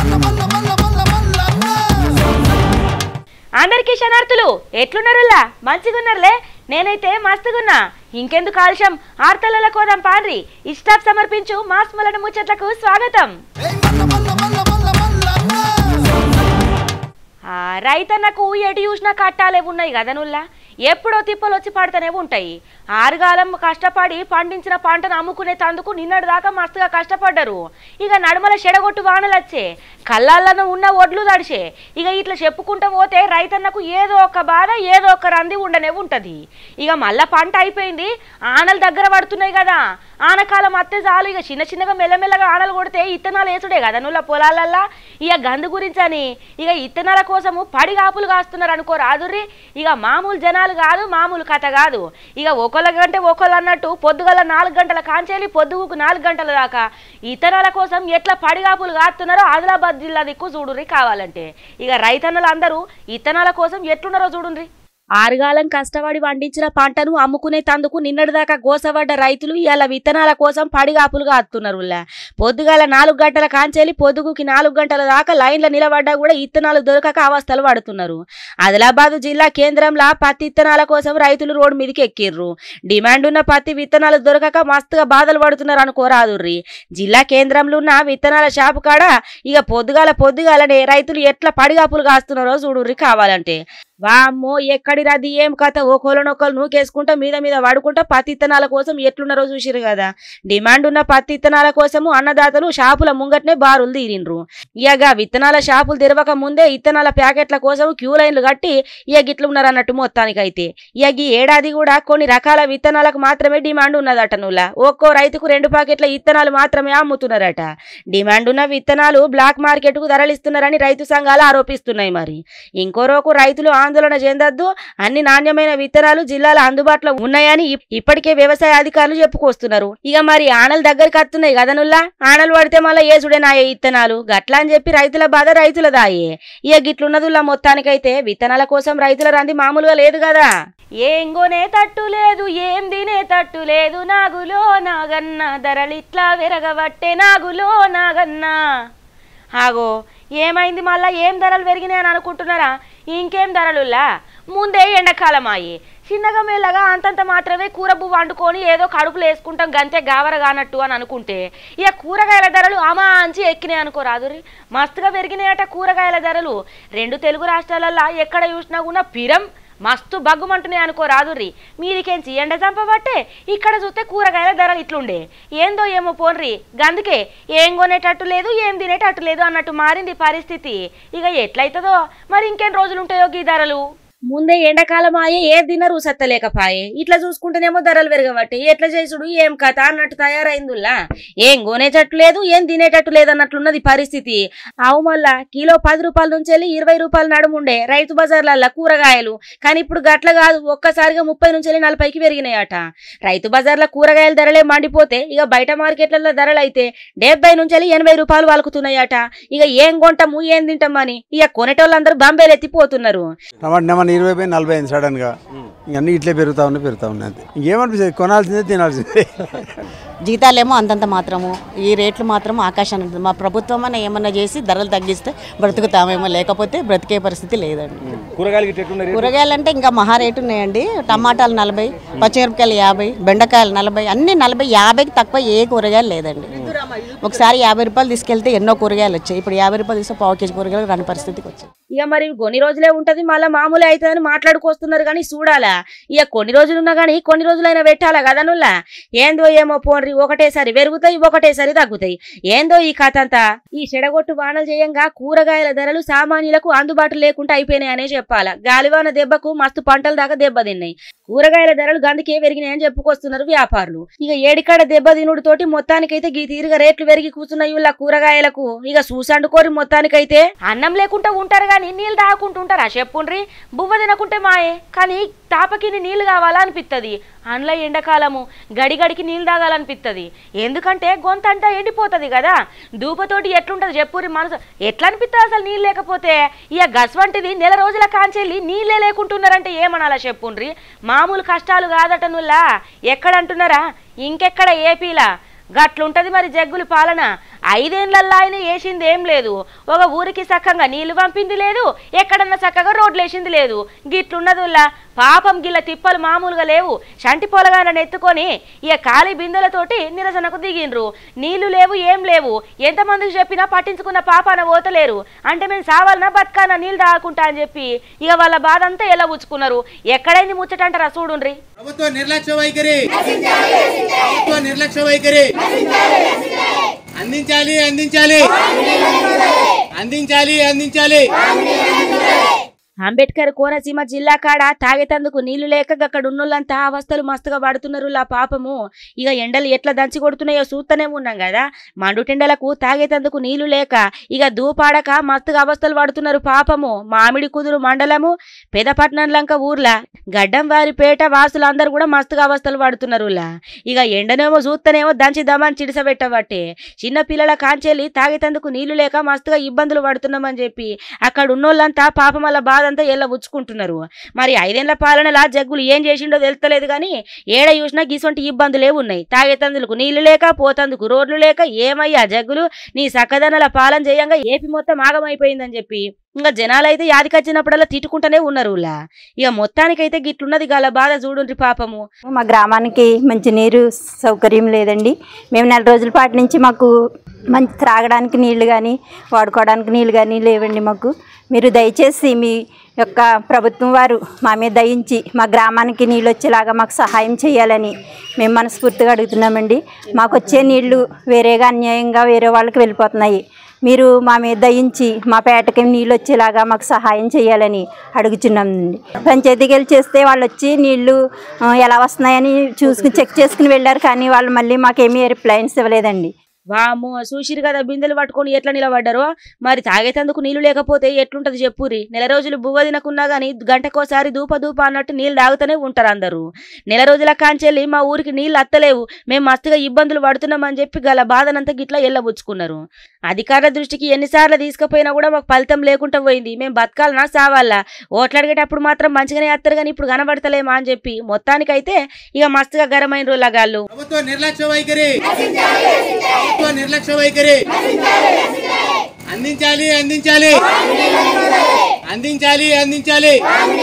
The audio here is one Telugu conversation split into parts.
అందరికీ శనార్థులు ఎట్లున్నారులా మంచిగున్నారులే నేనైతే మస్తుగున్నా ఇంకెందుకు ఆలస్యం ఆర్తలల కోదం పాన్రి ఇష్టాప్ సమర్పించు మాస్మలన ముచ్చట్లకు స్వాగతం ఆ రైతన్నకు ఎటు చూసినా కట్టాలే ఉన్నాయి కదా నుల్లా ఎప్పుడో తిప్పలు వచ్చి పడుతూనే ఉంటాయి ఆరుగాలం కష్టపడి పండించిన పంటను అమ్ముకునే తందుకు నిన్నటి దాకా మస్తుగా కష్టపడ్డరు ఇక నడుమల చెడగొట్టు వానలు వచ్చే కళ్ళల్లో ఉన్న ఒడ్లు తడిసే ఇక ఇట్లా చెప్పుకుంటూ పోతే రైతన్నకు ఏదో ఒక బాధ ఏదో ఒక రంది ఉండనే ఉంటది ఇక మళ్ళా పంట అయిపోయింది ఆనలు దగ్గర పడుతున్నాయి కదా ఆనకాలం అత్తే చాలు ఇక చిన్న చిన్నగా మెల్లమెల్లగా ఆనలు కొడితే ఇత్తనాలు వేసుడే కదా నువ్వు పొలాలల్లా ఇక గందు గురించి అని ఇక ఇత్తనాల కోసము పడి కాపులు కాస్తున్నారు అనుకో రాదుర్రి ఇక మామూలు జనాలు కాదు మామూలు కథ కాదు ఇక ఒకళ్ళ గంటే ఒకళ్ళు అన్నట్టు పొద్దుగల నాలుగు గంటల కాంచేలి పొద్దుగుకు నాలుగు గంటల దాకా ఇతరాల కోసం ఎట్లా పడిగాపులు కాస్తున్నారో ఆదిలాబాద్ జిల్లా దిక్కు చూడుర్రి కావాలంటే ఇక రైతన్నలు అందరూ ఇత్తనాల కోసం ఎట్లున్నారో చూడుండ్రి ఆరుగాలం కష్టపడి పండించిన పంటను అమ్ముకునే తందుకు నిన్నటిదాకా గోసపడ్డ రైతులు ఇవాళ విత్తనాల కోసం పడిగాపులుగా అత్తున్నారు పొద్దుగాల నాలుగు గంటల కాంచేలి పొద్దుగుకి నాలుగు గంటల దాకా లైన్ల నిలబడ్డా కూడా ఇత్తనాలు దొరకక అవస్థలు పడుతున్నారు ఆదిలాబాద్ జిల్లా కేంద్రంలో పత్తి ఇత్తనాల కోసం రైతులు రోడ్డు మీదకి ఎక్కిర్రు డిమాండ్ ఉన్న పత్తి విత్తనాలు దొరకక మస్తుగా బాధలు పడుతున్నారు అనుకోరాదుర్రి జిల్లా కేంద్రంలో ఉన్న విత్తనాల షాపు కాడ ఇక పొద్దుగాల పొద్దుగాలనే రైతులు ఎట్లా పడిగాపులు కాస్తున్నారో చూడుర్రి కావాలంటే వామ్మో ఎక్కడి రద్దీ ఏం కథ ఒకళ్ళనొకళ్ళు నూకేసుకుంటా మీద మీద వాడుకుంటా పత్తి ఇత్తనాల కోసం ఎట్లున్నారో చూసిరు కదా డిమాండ్ ఉన్న పత్తి ఇత్తనాల కోసము అన్నదాతలు షాపుల ముంగట్నే బారులు తీరిండ్రు ఇక విత్తనాల షాపులు తెరవక ముందే ఇత్తనాల ప్యాకెట్ల కోసం క్యూ లైన్లు కట్టి ఇక గిట్లున్నారు అన్నట్టు మొత్తానికైతే ఇక ఈ ఏడాది కూడా కొన్ని రకాల విత్తనాలకు మాత్రమే డిమాండ్ ఉన్నదట నువ్వులా ఒక్కో రైతుకు రెండు ప్యాకెట్ల ఇత్తనాలు మాత్రమే అమ్ముతున్నారట డిమాండ్ ఉన్న విత్తనాలు బ్లాక్ మార్కెట్ కు ధరలిస్తున్నారని రైతు సంఘాలు ఆరోపిస్తున్నాయి మరి ఇంకో రోజు రైతులు ఆందోళన చెందొద్దు అన్ని నాణ్యమైన విత్తనాలు జిల్లాలో అందుబాటులో ఉన్నాయని ఇప్- ఇప్పటికే వ్యవసాయ అధికారులు చెప్పుకొస్తున్నారు ఇక మరి ఆనలు దగ్గరికి వస్తున్నాయి కదనుల్లా ఆనలు పడితే మళ్ళీ ఏసుడే నాయే ఇత్తనాలు గట్లా అని చెప్పి రైతుల బాధ రైతుల దాయే ఇక గిట్లున్నదుల్లా మొత్తానికైతే విత్తనాల కోసం రైతుల రంది మామూలుగా లేదు కదా ఏం కొనే తట్టు లేదు ఏం తినే తట్టు లేదు నాగులో నాగన్న ధరలిట్లా విరగబట్టే నాగులో నాగన్నా ఆగో ఏమైంది మళ్ళా ఏం ధరలు పెరిగినాయని అనుకుంటున్నారా ఇంకేం ధరలులా ముందే ఎండాకాలం అయ్యి చిన్నగా మెల్లగా అంతంత మాత్రమే కూర పువ్వు వండుకొని ఏదో కడుపులు వేసుకుంటాం గంతే గావర కానట్టు అని అనుకుంటే ఇక కూరగాయల ధరలు అమాంచి ఎక్కినాయి అనుకో రాదురి మస్తుగా పెరిగినాయట కూరగాయల ధరలు రెండు తెలుగు రాష్ట్రాలల్లో ఎక్కడ చూసినా కూడా పిరం మస్తు బగ్గుమంటున్నాయి అనుకో రాదుర్రి మీదికేంచి ఎండ చంపబట్టే ఇక్కడ చూస్తే కూరగాయల ధరలు ఇట్లుండే ఏందో ఏమో పోన్రి గందుకే ఏం కొనేటట్టు లేదు ఏం తినేటట్టు లేదు అన్నట్టు మారింది పరిస్థితి ఇక ఎట్లయితుందో మరి ఇంకేం రోజులు ఉంటాయో ఈ ధరలు ముందే ఎండాకాలం ఆయే ఏ తినరు సత్తలేకపాయే ఇట్లా చూసుకుంటేనేమో ధరలు పెరగబట్టి ఎట్లా చేసుడు ఏం కథ అన్నట్టు తయారైందిలా ఏం కొనేటట్టు లేదు ఏం తినేటట్టు లేదు అన్నట్లున్నది పరిస్థితి అవు మళ్ళా కిలో పది రూపాయల నుంచి వెళ్ళి ఇరవై రూపాయల నడుముండే రైతు బజార్లల్లా కూరగాయలు కానీ ఇప్పుడు గట్ల కాదు ఒక్కసారిగా ముప్పై నుంచి వెళ్ళి నలభైకి పెరిగినాయట రైతు బజార్ల కూరగాయల ధరలే మండిపోతే ఇక బయట మార్కెట్లలో ధరలు అయితే డెబ్బై నుంచి వెళ్ళి ఎనభై రూపాయలు వాలుకుతున్నాయట ఇక ఏం కొంటాము ఏం తింటామని ఇక కొనేటోళ్ళందరూ బంబేలు ఎత్తిపోతున్నారు టమాటా నెమన్ ఇరవై పోయి నలభై అయింది సడన్గా ఇవన్నీ ఇట్లే పెరుగుతా ఉన్నాయి పెరుగుతా ఉన్నాయి అంతే ఇంకేమనిపిస్తుంది కొనాల్సిందే తినాల్సిందే జీతాలేమో అంతంత మాత్రము ఈ రేట్లు మాత్రం ఆకాశాన్ని ఉంటుంది. మా ప్రభుత్వం అన్న ఏమన్నా చేసి ధరలు తగ్గిస్తే బ్రతుకుతామేమో లేకపోతే బ్రతికే పరిస్థితి లేదండి కూరగాయలు గిట్ట ఎట్లున్నారు కూరగాయలు అంటే ఇంకా మహా రేటు ఉన్నాయండి టమాటాలు నలభై పచ్చిమిరపకాయలు యాభై బెండకాయలు నలభై అన్ని నలభై యాభైకి తక్కువ ఏ కూరగాయలు లేదండి ఒకసారి యాభై రూపాయలు తీసుకెళ్తే ఎన్నో కూరగాయలు వచ్చాయి ఇప్పుడు యాభై రూపాయలు తీస్తే పావు కేజీ కూరగాయలు రాని పరిస్థితికి వచ్చాయి ఇక మరి కొన్ని రోజులే ఉంటది మళ్ళీ మామూలు అవుతుందని మాట్లాడుకొస్తున్నారు కానీ చూడాలా ఇక కొన్ని రోజులు ఉన్నా కానీ కొన్ని రోజులైనా పెట్టాలా కదా నుల్లా ఏందో ఏమో పోన్రి ఒకటేసారి పెరుగుతాయి ఒకటేసారి తగ్గుతాయి ఏందో ఈ కథ అంతా ఈ చెడగొట్టు వానలు చేయంగా కూరగాయల ధరలు సామాన్యులకు అందుబాటు లేకుండా అయిపోయినాయి అనే చెప్పాలా గాలివాన దెబ్బకు మస్తు పంటల దాకా దెబ్బ తిన్నాయి కూరగాయల ధరలు గందుకే పెరిగినాయని చెప్పుకొస్తున్నారు వ్యాపారులు ఇక ఏడికాడ దెబ్బ తినుడు తోటి మొత్తానికైతే గీ తీరుగా రేట్లు పెరిగి కూర్చున్నాయి వీళ్ళ కూరగాయలకు ఇక చూసండుకోరి మొత్తానికైతే అన్నం లేకుండా ఉంటారు కానీ నీళ్ళు తాగుకుంటుంటారా చెప్పుండ్రి బువ్వ తినకుంటే మాయే కానీ తాపకిని నీళ్లు కావాలా అనిపిస్తుంది అండ్ల ఎండాకాలము గడి గడికి నీళ్ళు తాగాలనిపిస్తుంది ఎందుకంటే గొంత అంతా ఎండిపోతుంది కదా దూపతోటి ఎట్లుంటది చెప్పురి మనసు ఎట్లా అనిపిస్తుంది అసలు నీళ్ళు లేకపోతే ఇక గస్ వంటిది నెల రోజుల కాంచెల్లి నీళ్ళే లేకుంటున్నారంటే ఏమనాలా చెప్పుండ్రి మామూలు కష్టాలు కాదట నుల్లా ఎక్కడ అంటున్నారా ఇంకెక్కడ ఏపీలా గట్లుంటది మరి జగ్గులు పాలన ఐదేళ్లల్లా ఆయన వేసింది ఏం లేదు ఒక ఊరికి చక్కగా నీళ్లు పంపింది లేదు ఎక్కడన్నా చక్కగా రోడ్లు వేసింది లేదు గిట్లున్నదుల్లా పాపం గిల్ల తిప్పలు మామూలుగా లేవు షంటి పొలగానని ఎత్తుకొని ఇక ఖాళీ బిందెలతోటి నిరసనకు దిగిండ్రు నీళ్లు లేవు ఏం లేవు ఎంతమందికి చెప్పినా పట్టించుకున్న పాపాన పోతలేరు అంటే మేము సావాలనా బతకానా నీళ్ళు తాగుకుంటా అని చెప్పి ఇక వాళ్ళ బాధ అంతా ఎలా ఉచ్చుకున్నారు ఎక్కడైంది ముచ్చటంటారా చూడుండ్రి ప్రభుత్వ నిర్లక్ష్య వైఖరి ప్రభుత్వ నిర్లక్ష్య వైఖరి అందించాలి అందించాలి అందించాలి అందించాలి అంబేద్కర్ కోనసీమ జిల్లా కాడ తాగేతందుకు నీళ్లు లేక అక్కడ ఉన్నోళ్ళంతా అవస్థలు మస్తుగా పడుతున్నారు లా పాపము ఇక ఎండలు ఎట్లా దంచి కొడుతున్నాయో చూస్తూనే ఉన్నాం కదా మండుటెండలకు తాగేతందుకు నీళ్లు లేక ఇక దూపాడక మస్తుగా అవస్థలు పడుతున్నారు పాపము మామిడి కుదురు మండలము పెదపట్నం లంక ఊర్ల గడ్డం వారిపేట వాసులందరూ కూడా మస్తుగా అవస్థలు పడుతున్నారు లా ఇక ఎండనేమో చూస్తేనేమో దంచి దమాన్ని చిడిసబెట్టబట్టే చిన్న పిల్లల కాంచెల్లి తాగేతందుకు నీళ్లు లేక మస్తుగా ఇబ్బందులు పడుతున్నామని చెప్పి అక్కడ ఉన్నోళ్ళంతా పాపం వల్ల బాధ అంతా ఎల్ల ఉచ్చుకుంటున్నారు మరి ఐదేళ్ల పాలనలా జగ్గులు ఏం చేసిండో తెలుస్తలేదు కానీ ఏడ చూసినా గిసొంటి ఇబ్బందులే ఉన్నాయి తాగేతందులకు నీళ్లు లేక పోతందుకు రోడ్లు లేక ఏమయ్యా జగ్గులు నీ సక్కదనల పాలన చేయంగా ఏపీ మొత్తం ఆగమైపోయిందని చెప్పి ఇంకా జనాలైతే యాదికొచ్చినప్పుడల్లా తిట్టుకుంటూనే ఉన్నారు ఊళ్ళా. ఇక మొత్తానికైతే గిట్లున్నది గల బాధ చూడుండ్రి పాపము మా గ్రామానికి మంచి నీరు సౌకర్యం లేదండి మేము నెల రోజుల పాటు నుంచి మాకు మంచి త్రాగడానికి నీళ్లు కానీ వాడుకోవడానికి నీళ్లు కానీ లేవండి మాకు మీరు దయచేసి మీ యొక్క ప్రభుత్వం వారు మా మీద దయించి మా గ్రామానికి నీళ్ళు వచ్చేలాగా మాకు సహాయం చేయాలని మేము మనస్ఫూర్తిగా అడుగుతున్నామండి మాకు వచ్చే నీళ్లు వేరేగా అన్యాయంగా వేరే వాళ్ళకి వెళ్ళిపోతున్నాయి మీరు మా మీద దయించి మా పేటకి నీళ్ళు వచ్చేలాగా మాకు సహాయం చేయాలని అడుగుతున్నామండి పంచాయతీకి వెళ్ళి చేస్తే వాళ్ళు వచ్చి నీళ్లు ఆ, ఎలా వస్తున్నాయని చూసుకుని చెక్ చేసుకుని వెళ్ళారు కానీ వాళ్ళు మళ్ళీ మాకేమీ రిప్లైన్స్ ఇవ్వలేదండి వామ్మో చూసిరు కదా బిందెలు పట్టుకొని ఎట్లా నిలబడ్డారో మరి తాగేతందుకు నీళ్లు లేకపోతే ఎట్లుంటది చెప్పురి నెల రోజులు బువ్వ తినకున్నా గానీ గంటకోసారి దూప దూప అన్నట్టు నీళ్లు తాగుతూనే ఉంటారు అందరూ నెల రోజుల కాంచెల్లి మా ఊరికి నీళ్లు అత్తలేవు మేము మస్తుగా ఇబ్బందులు పడుతున్నామని చెప్పి గల బాధనంతా గిట్లా ఎల్లబుచ్చుకున్నారు అధికారుల దృష్టికి ఎన్నిసార్లు తీసుకుపోయినా కూడా మాకు ఫలితం లేకుండా పోయింది మేము బతకాలనా సావాలా ఓట్లు అడిగేటప్పుడు మాత్రం మంచిగానే వస్తారు కానీ ఇప్పుడు కనబడతలేమా అని చెప్పి మొత్తానికైతే ఇక మస్తుగా గరమైన రోజులగాళ్ళు ప్రభుత్వ నిర్లక్ష్య వైఖరి ప్రభుత్వ నిర్లక్ష్య వైఖరి అందించాలి అందించాలి అందించాలి అందించాలి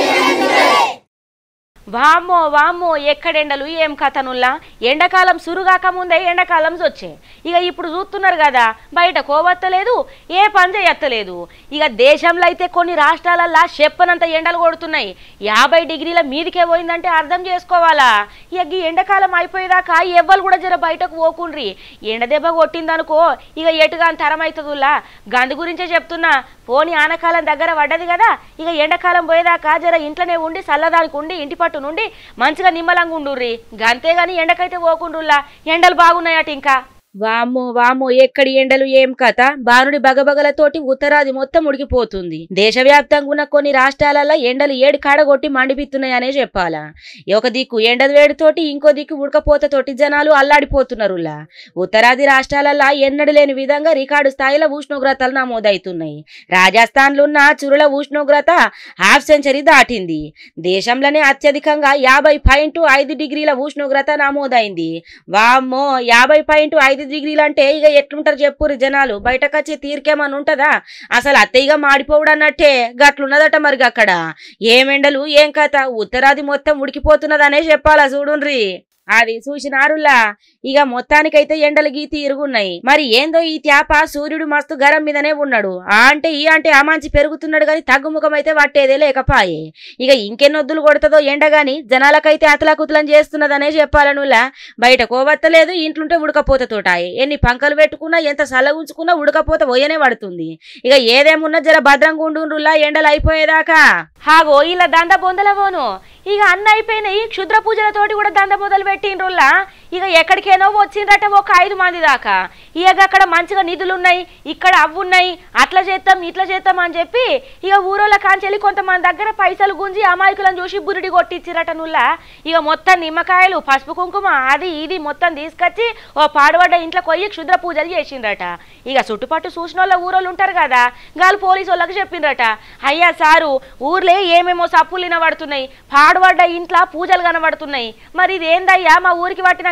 వామ్మో వామ్మో ఎక్కడెండలు ఏం కథనుల్లా ఎండాకాలం సురుగాక ముందే ఎండాకాలం వచ్చే ఇక ఇప్పుడు చూస్తున్నారు కదా బయట కోవత్తలేదు ఏ పని చేయత్తలేదు ఇక దేశంలో అయితే కొన్ని రాష్ట్రాలల్లా చెప్పనంత ఎండలు కొడుతున్నాయి యాభై డిగ్రీల మీదికే పోయిందంటే అర్థం చేసుకోవాలా ఇక ఈ ఎండాకాలం అయిపోయేదాకా ఎవ్వరు కూడా జర బయటకు పోకుండ్రి ఎండ దెబ్బ కొట్టిందనుకో ఇక ఎటుగా తరం అవుతుందిలా గందు గురించే చెప్తున్నా పోని ఆనకాలం దగ్గర పడ్డది కదా ఇక ఎండాకాలం పోయేదాకా జర ఇంట్లోనే ఉండి చల్లదానికి ఉండి ఇంటి పట్టు నుండి మంచిగా నిమ్మలంగా ఉండుర్రి గంతేగాని ఎండకైతే పోకుండుల్లా ఎండలు బాగున్నాయట ఇంకా వామ్మో వామ్మో ఎక్కడి ఎండలు ఏం కథ బానుడి బగబగలతోటి ఉత్తరాది మొత్తం ఉడికిపోతుంది దేశవ్యాప్తంగా ఉన్న కొన్ని రాష్ట్రాలలో ఎండలు ఏడు కాడగొట్టి మండిపిస్తున్నాయనే చెప్పాలా ఒక దిక్కు ఎండ వేడితోటి ఇంకో దిక్కు ఉడకపోతతోటి జనాలు అల్లాడిపోతున్నారులా ఉత్తరాది రాష్ట్రాలల్లో ఎన్నడూ లేని విధంగా రికార్డు స్థాయిలో ఉష్ణోగ్రతలు నమోదవుతున్నాయి రాజస్థాన్లో ఉన్న చురుల ఉష్ణోగ్రత హాఫ్ సెంచరీ దాటింది దేశంలోనే అత్యధికంగా యాభై పాయింట్ ఐదు డిగ్రీల ఉష్ణోగ్రత నమోదైంది వామ్మో యాభై పాయింట్ ఐదు డిగ్రీలు అంటే ఇక ఎట్లుంటారు చెప్పురు జనాలు బయటకొచ్చి తీరికేమని ఉంటదా అసలు అత్తయ్యగా మాడిపోవుడు అన్నట్టే గట్లున్నదట మరి అక్కడ ఏమెండలు ఏం కథ ఉత్తరాది మొత్తం ఉడికిపోతున్నదనే చెప్పాలా చూడుండ్రి అది చూసినారులా ఇక మొత్తానికైతే ఎండలు గీతి ఇరుగున్నాయి మరి ఏందో ఈ త్యాప సూర్యుడు మస్తు గరం మీదనే ఉన్నాడు ఆ అంటే ఈ అంటే ఆ మంచి పెరుగుతున్నాడు కానీ తగ్గుముఖం అయితే పట్టేదే లేకపాయే ఇక ఇంకెన్నొద్దులు కొడుతుందో ఎండ గాని జనాలకైతే అతలాకుతలం చేస్తున్నదనే చెప్పాలనులా బయట కోవత్తలేదు ఇంట్లుంటే ఉడకపోత తోటాయి ఎన్ని పంకలు పెట్టుకున్నా ఎంత సల్ల ఉంచుకున్నా ఉడకపోత పోయనే పడుతుంది ఇక ఏదేమున్నా జర భద్రంగా ఉండుండ్రులా ఎండలు అయిపోయేదాకా హాగో ఇలా దంద బొందలవోను ఇక అన్న అయిపోయినాయి క్షుద్ర పూజలతోటి కూడా దంద మొదలు పెట్టిండ్రుల్లా ఇక ఎక్కడికైనా వచ్చిందట ఒక ఐదు మంది దాకా ఇక అక్కడ మంచిగా నిధులు ఉన్నాయి ఇక్కడ అవ్వున్నాయి అట్లా చేస్తాం ఇట్లా చేస్తాం అని చెప్పి ఇక ఊరోళ్ళ కాంచెల్లి కొంతమంది దగ్గర పైసలు గుంజి అమాయకులను చూసి బురిడి కొట్టించిరట నుల్లా ఇక మొత్తం నిమ్మకాయలు పసుపు కుంకుమ అది ఇది మొత్తం తీసుకొచ్చి ఓ పాడుబడ్డ ఇంట్లో కొయ్యి క్షుద్ర పూజలు చేసిండ్రట ఇక చుట్టుపట్టు చూసిన వాళ్ళ ఊరోళ్ళు ఉంటారు కదా గాలు పోలీసు వాళ్ళకి చెప్పిండ్రట అయ్యా సారు ఊర్లే ఏమేమో సప్పులు వినబడుతున్నాయి పాడుబడ్డ ఇంట్లో పూజలు కనబడుతున్నాయి మరి ఇదేందయ్యా మా ఊరికి పట్టిన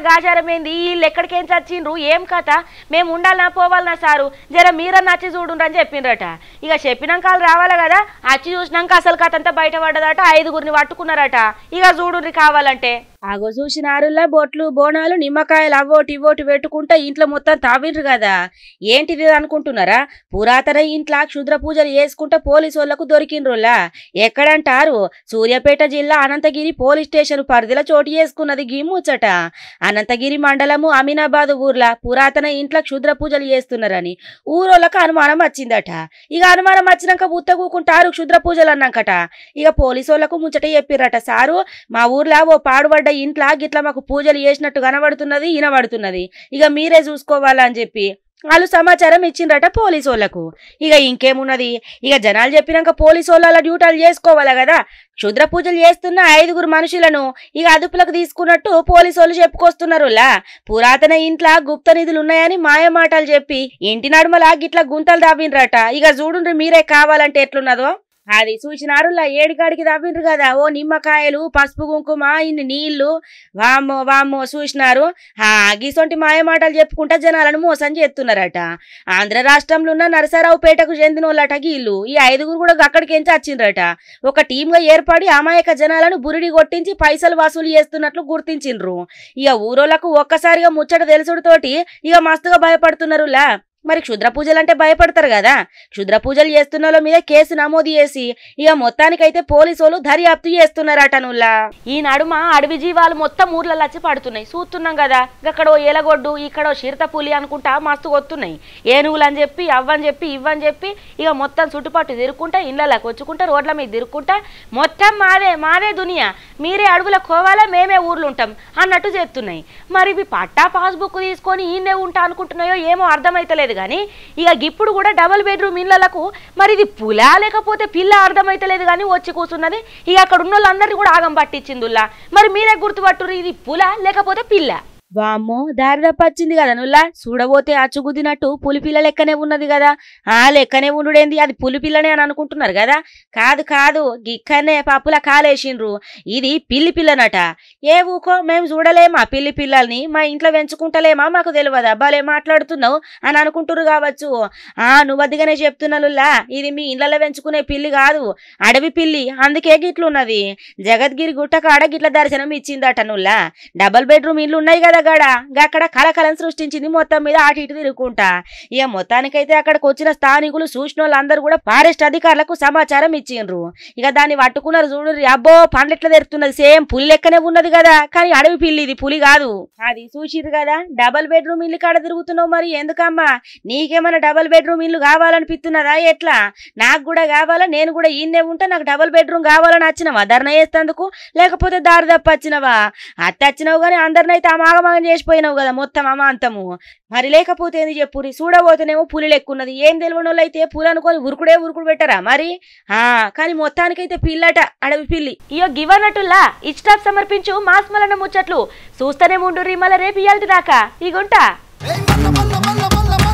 గాచారం ఏంది వీళ్ళు ఎక్కడికేం చచ్చిండ్రు ఏం కథ మేము ఉండాలనా పోవాలనా సారు జర మీరన్నా వచ్చి చూడుండ్రు అని చెప్పిండ్రట ఇక చెప్పినాక వాళ్ళు రావాలి కదా వచ్చి చూసినాక అసలు కథ అంతా బయటపడ్డదట ఐదుగురిని పట్టుకున్నారట ఇక చూడుండ్రి కావాలంటే ఆగో చూసినారులా బొట్లు బోనాలు నిమ్మకాయలు అవ్వోటి ఇవ్వోటి పెట్టుకుంటే ఇంట్లో మొత్తం తావిండ్రు కదా ఏంటిది అనుకుంటున్నారా పురాతన ఇంట్లో క్షుద్ర పూజలు చేసుకుంటే పోలీసు వాళ్ళకు దొరికిండ్రులా ఎక్కడంటారు సూర్యాపేట జిల్లా అనంతగిరి పోలీస్ స్టేషన్ పరిధిలో చోటు చేసుకున్నది గీ ముచ్చట అనంతగిరి మండలము అమీనాబాద్ ఊర్ల పురాతన ఇంట్లో క్షుద్ర పూజలు చేస్తున్నారని ఊరోళ్ళకు అనుమానం వచ్చిందట ఇక అనుమానం వచ్చినాక బుత్త కూకుంటారు క్షుద్ర పూజలు అన్నాకట ఇక పోలీసు వాళ్ళకు ముచ్చట చెప్పిర్రట సారు మా ఊర్లో ఓ పాడుబడ్డ ఇంట్లో గిట్ల మాకు పూజలు చేసినట్టు కనబడుతున్నది వినబడుతున్నది ఇక మీరే చూసుకోవాలని చెప్పి వాళ్ళు సమాచారం ఇచ్చిండ్రట పోలీసు వాళ్ళకు ఇక ఇంకేమున్నది ఇక జనాలు చెప్పినాక పోలీసు వాళ్ళ డ్యూటీలు చేసుకోవాలి కదా క్షుద్ర పూజలు చేస్తున్న ఐదుగురు మనుషులను ఇక అదుపులకు తీసుకున్నట్టు పోలీసు వాళ్ళు చెప్పుకొస్తున్నారులా పురాతన ఇంట్లో గుప్త నిధులు ఉన్నాయని మాయమాటలు చెప్పి ఇంటి నడుమల గిట్ల గుంతలు దావిండ్రట ఇక చూడుండ్రి మీరే కావాలంటే ఎట్లున్నదో అది చూసినారులా ఏడికాడికి తవ్విండ్రు కదా ఓ నిమ్మకాయలు పసుపు కుంకుమ ఇన్ని నీళ్లు వామ్మో వామ్మో చూసినారు ఆ గిసొంటి మాయమాటలు చెప్పుకుంటా జనాలను మోసం చేస్తున్నారట ఆంధ్ర రాష్ట్రంలో ఉన్న నరసరావుపేటకు చెందిన వాళ్ళట గీళ్ళు ఈ ఐదుగురు కూడా అక్కడికి ఎంచి వచ్చిండ్రట ఒక టీంగా ఏర్పడి అమాయక జనాలను బురిడి కొట్టించి పైసలు వసూలు చేస్తున్నట్లు గుర్తించిండ్రు ఇక ఊరోళ్లకు ఒక్కసారిగా ముచ్చట తెలుసుడుతోటి ఇక మస్తుగా భయపడుతున్నారులా మరి క్షుద్ర పూజలు అంటే భయపడతారు కదా క్షుద్ర పూజలు చేస్తున్న వాళ్ళ మీద కేసు నమోదు చేసి ఇక మొత్తానికైతే పోలీసు వాళ్ళు దర్యాప్తు చేస్తున్నారట నుల్లా ఈ నడుమ అడవి జీవాలు మొత్తం ఊర్లలో వచ్చి పడుతున్నాయి చూస్తున్నాం కదా అక్కడో ఎలగొడ్డు ఇక్కడో చిరుత పులి అనుకుంటా మస్తు కొత్తున్నాయి ఏనుగులు అని చెప్పి అవ్వని చెప్పి ఇవ్వని చెప్పి ఇక మొత్తం చుట్టుపట్టు తిరుక్కుంటా ఇళ్ళకి వచ్చుకుంటా రోడ్ల మీద తిరుక్కుంటా మొత్తం మాదే మాదే దునియా మీరే అడవుల కోవాలా మేమే ఊర్లు ఉంటాం అన్నట్టు చెప్తున్నాయి మరి ఇవి పట్టా పాస్బుక్ తీసుకొని ఈయనే ఉంటా అనుకుంటున్నాయో ఏమో అర్థమైతలేదు కానీ ఇక ఇప్పుడు కూడా డబుల్ బెడ్రూమ్ ఇళ్ళలకు మరి ఇది పులా లేకపోతే పిల్ల అర్థమైతలేదు కానీ వచ్చి కూర్చున్నది ఇక అక్కడ ఉన్న వాళ్ళందరినీ కూడా ఆగం పట్టించిందుల్లా మరి మీరే గుర్తుపట్టురు ఇది పుల లేకపోతే పిల్ల వామ్మో దారి తప్పచ్చింది కదా నుల్లా చూడబోతే అచ్చుగుద్దినట్టు పులిపిల్ల లెక్కనే ఉన్నది కదా ఆ లెక్కనే ఉండుడేంది అది పులిపిల్లనే అని అనుకుంటున్నారు కదా కాదు కాదు గిక్కనే పప్పుల కాలేసిండ్రు ఇది పిల్లి పిల్లనట ఏ ఊకో మేము చూడలేమా పిల్లి పిల్లల్ని మా ఇంట్లో పెంచుకుంటలేమా మాకు తెలియదా భలే మాట్లాడుతున్నావు అని అనుకుంటురు కావచ్చు ఆ నువ్వు అదిగానే చెప్తున్నానులా ఇది మీ ఇళ్ళలో పెంచుకునే పిల్లి కాదు అడవి పిల్లి అందుకే గిట్లున్నది జగద్గిరి గుట్ట కాడ గిట్ల దర్శనం ఇచ్చిందట నుల్లా డబల్ బెడ్రూమ్ ఇల్లు ఉన్నాయి కదా గడ అక్కడ కలకలం సృష్టించింది మొత్తం మీద అటు ఇటు తిరుగుకుంటా ఇక మొత్తానికైతే అక్కడికి వచ్చిన స్థానికులు చూసిన వాళ్ళందరూ కూడా ఫారెస్ట్ అధికారులకు సమాచారం ఇచ్చిండ్రు ఇక దాన్ని పట్టుకున్నారు చూడు అబ్బో పండ్లు ఎట్లా తెరుతున్నది సేమ్ పులి లెక్కనే ఉన్నది కదా కానీ అడవి పిల్లి ఇది పులి కాదు అది చూసిరు కదా డబల్ బెడ్రూమ్ ఇల్లు కాడ తిరుగుతున్నావు మరి ఎందుకమ్మా నీకేమైనా డబల్ బెడ్రూమ్ ఇల్లు కావాలనిపిస్తున్నదా ఎట్లా నాకు కూడా కావాలా నేను కూడా ఈయనే ఉంటే నాకు డబల్ బెడ్రూమ్ కావాలని వచ్చినవా ధర్నా చేస్తేందుకు లేకపోతే దారి తప్ప వచ్చినవా అత్త వచ్చినావు కానీ అందరినైతే అమాగమాగం చేసిపోయినావు కదా మొత్తం అమాంతము మరి లేకపోతే ఏంది చెప్పురి చూడబోతేనేమో పులి లెక్కున్నది ఏం తెలియని వాళ్ళు అయితే పులి అనుకొని ఉరుకుడే ఉరుకుడు పెట్టరా మరి ఆ కానీ మొత్తానికైతే పిల్లట అడవి పిల్లి ఇయో గివన్నట్టులా ఇష్టాప్ సమర్పించు మాస్మలన్న ముచ్చట్లు చూస్తూనే ముండు రిమల రేపు ఇయాల్టి దాకా ఇగుంటా Hey, malla, malla, malla, malla,